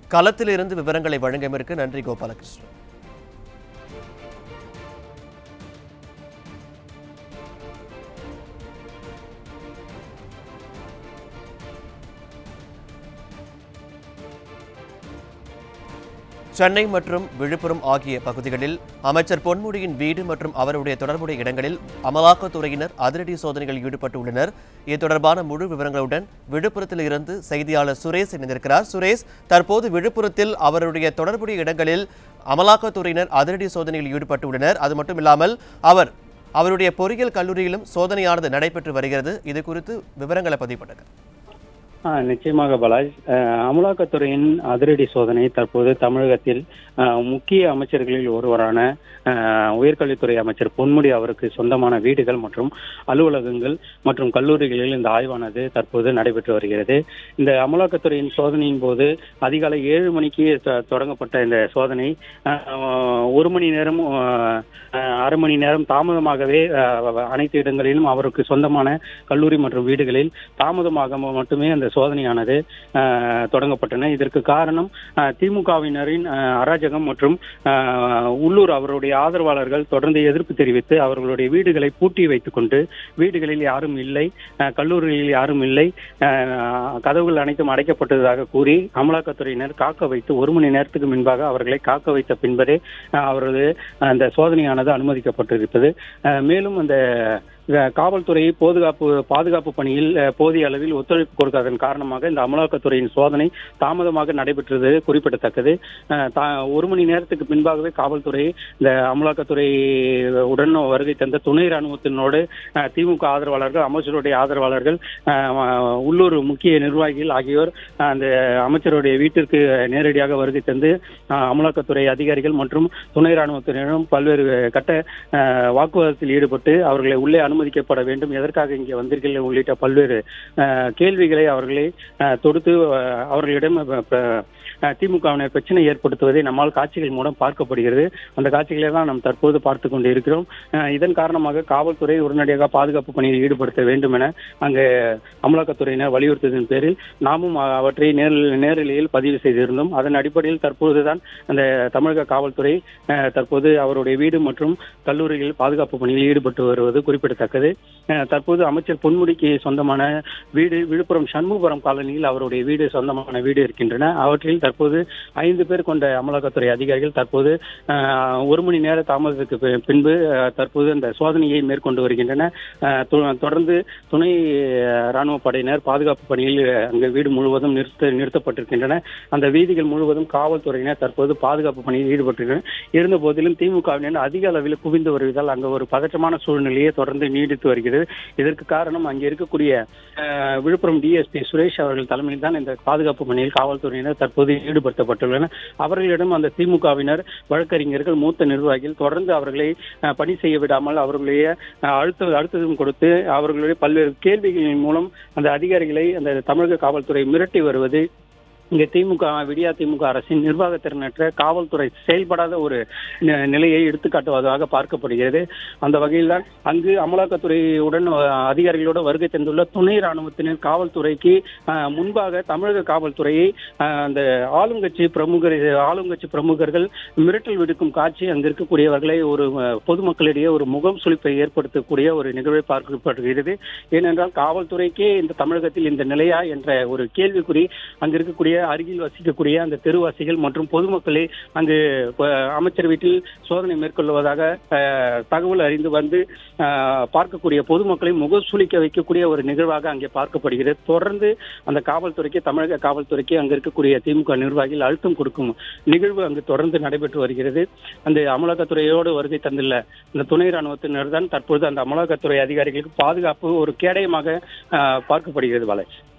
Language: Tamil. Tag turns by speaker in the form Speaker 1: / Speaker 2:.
Speaker 1: களத்திலிருந்து விவரங்களை வழங்கியமைக்கு நன்றி கோபாலகிருஷ்ணன் சென்னை மற்றும் விழுப்புரம் ஆகிய பகுதிகளில் அமைச்சர் பொன்முடியின் வீடு மற்றும் அவருடைய தொடர்புடைய இடங்களில் அமலாக்கத்துறையினர் அதிரடி சோதனைகளில் ஈடுபட்டுள்ளனர் இது தொடர்பான முழு விவரங்களுடன் விழுப்புரத்தில் இருந்து செய்தியாளர் சுரேஷ் இணைந்திருக்கிறார் சுரேஷ் தற்போது விழுப்புரத்தில் அவருடைய தொடர்புடைய இடங்களில் அமலாக்கத்துறையினர் அதிரடி சோதனையில் ஈடுபட்டுள்ளனர் அது மட்டும் இல்லாமல் அவர் அவருடைய பொறியியல் கல்லூரியிலும் சோதனையானது நடைபெற்று வருகிறது இது குறித்து விவரங்களை பதிவு பண்ணுங்க
Speaker 2: ஆ, நிச்சயமாக பாலாஜ் அஹ், அமலாக்கத்துறையின் அதிரடி சோதனை தற்போது தமிழகத்தில் அஹ், முக்கிய அமைச்சர்களில் ஒருவரான அஹ், உயர்கல்வித்துறை அமைச்சர் பொன்முடி அவருக்கு சொந்தமான வீடுகள் மற்றும் அலுவலகங்கள் மற்றும் கல்லூரிகளில் இந்த ஆய்வானது தற்போது நடைபெற்று வருகிறது இந்த அமலாக்கத்துறையின் சோதனையின் போது அதிகாலை ஏழு மணிக்கு தொ- தொடங்கப்பட்ட இந்த சோதனை அஹ், ஒரு மணி நேரம் அஹ், அஹ், அரை மணி நேரம் தாமதமாகவே அஹ், அனைத்து இடங்களிலும் அவருக்கு சொந்தமான கல்லூரி மற்றும் வீடுகளில் தாமதமாக மட்டுமே அந்த சோதனையானது அஹ், தொடங்கப்பட்டன இதற்கு காரணம் அஹ், திமுகவினரின் அஹ், அராஜகம் மற்றும் அஹ், உள்ளூர் அவருடைய ஆதரவாளர்கள் தொடர்ந்து எதிர்ப்பு தெரிவித்து அவர்களுடைய வீடுகளை பூட்டி வைத்துக் கொண்டு வீடுகளில் யாரும் இல்லை அஹ், கல்லூரிகளில் யாரும் இல்லை அஹ், கதவுகள் அனைத்தும் அடைக்கப்பட்டதாக கூறி அமலாக்கத்துறையினர் காக்க வைத்து ஒரு மணி நேரத்துக்கு முன்பாக அவர்களை காக்க வைத்த பின்பரே அஹ், அவரது அந்த சோதனையானது அனுமதிக்கப்பட்டிருப்பது அஹ், மேலும் அந்த அஹ், காவல்துறை பாதுகாப்பு பாதுகாப்பு பணியில் அஹ், போதிய அளவில் ஒத்துழைப்பு கொடுக்காதன் காரணமாக இந்த அமலாக்கத்துறையின் சோதனை தாமதமாக நடைபெற்றது குறிப்பிடத்தக்கது அஹ், தா- ஒரு மணி நேரத்துக்கு பின்பாகவே காவல்துறை இந்த அமலாக்கத்துறை உடன் வருகை தந்த துணை ராணுவத்தினோடு அஹ், திமுக ஆதரவாளர்கள் அமைச்சருடைய ஆதரவாளர்கள் அஹ், உள்ளூர் முக்கிய நிர்வாகிகள் ஆகியோர் அஹ், அந்த அமைச்சருடைய வீட்டிற்கு நேரடியாக வருகை தந்து அஹ், அமலாக்கத்துறை அதிகாரிகள் மற்றும் துணை ராணுவத்தினரும் பல்வேறு கட்ட அஹ், வாக்குவாதத்தில் ஈடுபட்டு அவர்களை உள்ளே அனுமதிக்கப்பட வேண்டும் எதற்காக இங்கே வந்தீர்கள் உள்ளிட்ட பல்வேறு அஹ், கேள்விகளை அவர்களை அஹ், தொடுத்து அஹ், அவர்களிடம் அஹ், ப- அஹ், திமுகவினர் பிரச்சனை ஏற்படுத்துவதை நம்மால் காட்சிகள் மூலம் பார்க்கப்படுகிறது அந்த காட்சிகளை தான் நாம் தற்போது பார்த்து கொண்டு இருக்கிறோம் அஹ், இதன் காரணமாக காவல்துறை உடனடியாக பாதுகாப்பு பணியில் ஈடுபடுத்த வேண்டும் என அங்கு அமலாக்கத்துறையினர் வலியுறுத்தியதன் பேரில் நாமும் அ- அவற்றை நேரில் நேரலையில் பதிவு செய்திருந்தோம் அதன் அடிப்படையில் தற்போதுதான் அந்த தமிழக காவல்துறை அஹ், தற்போது அவருடைய வீடு மற்றும் கல்லூரிகளில் பாதுகாப்பு பணியில் ஈடுபட்டு வருவது குறிப்பிடத்தக்கது அஹ், தற்போது அமைச்சர் பொன்முடிக்கு சொந்தமான வீடு விழுப்புரம் சண்முகபுரம் காலனியில் அவருடைய வீடு சொந்தமான வீடு இருக்கின்றன அவற்றில் தற்போது ஐந்து பேர் கொண்ட அமலாக்கத்துறை அதிகாரிகள் தற்போது அஹ், ஒரு மணி நேர தாமதத்துக்கு பி- பின்பு அஹ், தற்போது அந்த சோதனையை மேற்கொண்டு வருகின்றன அஹ், தொ- தொடர்ந்து துணை அஹ், ராணுவ படையினர் பாதுகாப்பு பணியில் அஹ், அங்கு வீடு முழுவதும் நிறுத்த நிறுத்தப்பட்டிருக்கின்றன அந்த வீதிகள் முழுவதும் காவல்துறையினர் தற்போது பாதுகாப்பு பணியில் ஈடுபட்டிருக்கின்றனர் இருந்த போதிலும் திமுகவினர் அதிக அளவில் குவிந்து வருவதால் அங்கு ஒரு பதற்றமான சூழ்நிலையே தொடர்ந்து நீடித்து வருகிறது இதற்கு காரணம் அங்கே இருக்கக்கூடிய அஹ், விழுப்புரம் டிஎஸ்பி சுரேஷ் அவர்கள் தலைமையில் தான் இந்த பாதுகாப்பு பணியில் காவல்துறையினர் தற்போது ஈடுபடுத்தப்பட்டுள்ளனர் அவர்களிடம் அந்த திமுகவினர் வழக்கறிஞர்கள் மூத்த நிர்வாகிகள் தொடர்ந்து அவர்களை அஹ், பணி செய்ய விடாமல் அவர்களுடைய அஹ், அழுத்த அழுத்தம் கொடுத்து அவர்களுடைய பல்வேறு கேள்விகளின் மூலம் அந்த அதிகாரிகளை அந்த தமிழக காவல்துறை மிரட்டி வருவது இங்க திமுக விடியா திமுக அரசின் நிர்வாகத்திறனற்ற காவல்துறை செயல்படாத ஒரு நி- நிலையை எடுத்துக்காட்டுவதாக பார்க்கப்படுகிறது அந்த வகையில் தான் அங்கு அமலாக்கத்துறையுடன் அஹ், அதிகாரிகளோடு வருகை தந்துள்ள துணை ராணுவத்தினர் காவல்துறைக்கு அஹ், முன்பாக தமிழக காவல்துறையை அஹ், அந்த ஆளுங்கட்சி பிரமுகர் ஆளுங்கட்சி பிரமுகர்கள் மிரட்டல் விடுக்கும் காட்சி அங்கு இருக்கக்கூடியவர்களை ஒரு அஹ், பொதுமக்களிடையே ஒரு முகம் சுளிப்பை ஏற்படுத்தக்கூடிய ஒரு நிகழ்வை பார்க்கப்படுகிறது ஏனென்றால் காவல்துறைக்கே இந்த தமிழகத்தில் இந்த நிலையா என்ற ஒரு கேள்விக்குறி அங்கு இருக்கக்கூடிய அருகில் வசிக்கக்கூடிய அந்த தெருவாசிகள் மற்றும் பொதுமக்களே அங்கு அஹ், அமைச்சர் வீட்டில் சோதனை மேற்கொள்வதாக அஹ், தகவல் அறிந்து வந்து அஹ், பார்க்கக்கூடிய பொதுமக்களை முகசுளிக்க வைக்கக்கூடிய ஒரு நிகழ்வாக அங்கே பார்க்கப்படுகிறது தொடர்ந்து அந்த காவல்துறைக்கு தமிழக காவல்துறைக்கு அங்கு இருக்கக்கூடிய திமுக நிர்வாகிகள் அழுத்தம் கொடுக்கும் நிகழ்வு அங்கு தொடர்ந்து நடைபெற்று வருகிறது அந்த அமலாக்கத்துறையோடு வருகை தந்துள்ள இந்த துணை ராணுவத்தினர் தான் தற்பொழுது அந்த அமலாக்கத்துறை அதிகாரிகளுக்கு பாதுகாப்பு ஒரு கேடயமாக அஹ், பார்க்கப்படுகிறது பாலாஜி